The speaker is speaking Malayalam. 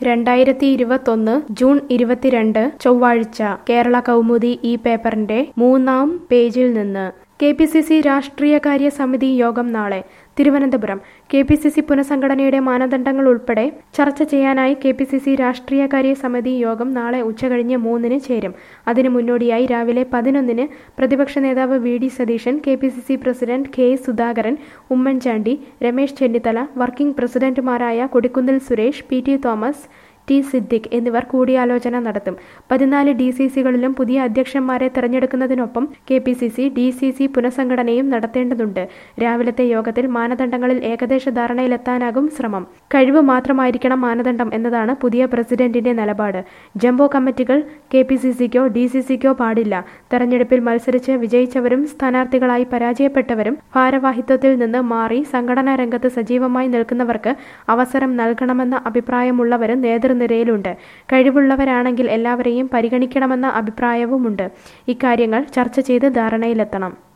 രണ്ടായിരത്തി ഇരുപത്തൊന്ന് ജൂൺ ഇരുപത്തിരണ്ട് ചൊവ്വാഴ്ച കേരള കൗമുദി ഈ പേപ്പറിന്റെ മൂന്നാം പേജിൽ നിന്ന് കെ പി സി സി രാഷ്ട്രീയകാര്യ സമിതി യോഗം നാളെ Thiruvananthapuram K P C C പുനഃസംഘടനയുടെ മാനദണ്ഡങ്ങൾ ഉൾപ്പെടെ ചർച്ച ചെയ്യാനായി കെ പി സി സി രാഷ്ട്രീയകാര്യ സമിതി യോഗം നാളെ ഉച്ചകഴിഞ്ഞ് മൂന്നിന് ചേരും അതിനു മുന്നോടിയായി രാവിലെ പതിനൊന്നിന് പ്രതിപക്ഷ നേതാവ് V D Satheesan K P C C president K Sudhakaran Oommen Chandy Ramesh Chennithala working പ്രസിഡന്റുമാരായ Kodikunnil Suresh P T Thomas T Siddique എന്നിവർ കൂടിയാലോചന നടത്തും പതിനാല് ഡി സി സികളിലും പുതിയ അധ്യക്ഷന്മാരെ തെരഞ്ഞെടുക്കുന്നതിനൊപ്പം K P C C D C C പുനഃസംഘടനയും നടത്തേണ്ടതുണ്ട് രാവിലത്തെ യോഗത്തിൽ മാനദണ്ഡങ്ങളിൽ ഏകദേശ ധാരണയിലെത്താനാകും ശ്രമം കഴിവ് മാത്രമായിരിക്കണം മാനദണ്ഡം എന്നതാണ് പുതിയ പ്രസിഡന്റിന്റെ നിലപാട് ജംബോ കമ്മിറ്റികൾ കെ പി സി സിക്കോ ഡി സി സിക്കോ പാടില്ല തെരഞ്ഞെടുപ്പിൽ മത്സരിച്ച് വിജയിച്ചവരും സ്ഥാനാർത്ഥികളായി പരാജയപ്പെട്ടവരും ഭാരവാഹിത്വത്തിൽ നിന്ന് മാറി സംഘടനാ രംഗത്ത് സജീവമായി നിൽക്കുന്നവർക്ക് അവസരം നൽകണമെന്ന അഭിപ്രായമുള്ളവരും നേതൃനിരയിലുണ്ട് കഴിവുള്ളവരാണെങ്കിൽ എല്ലാവരെയും പരിഗണിക്കണമെന്ന അഭിപ്രായവുമുണ്ട് ഇക്കാര്യങ്ങൾ ചർച്ച ചെയ്ത് ധാരണയിലെത്തണം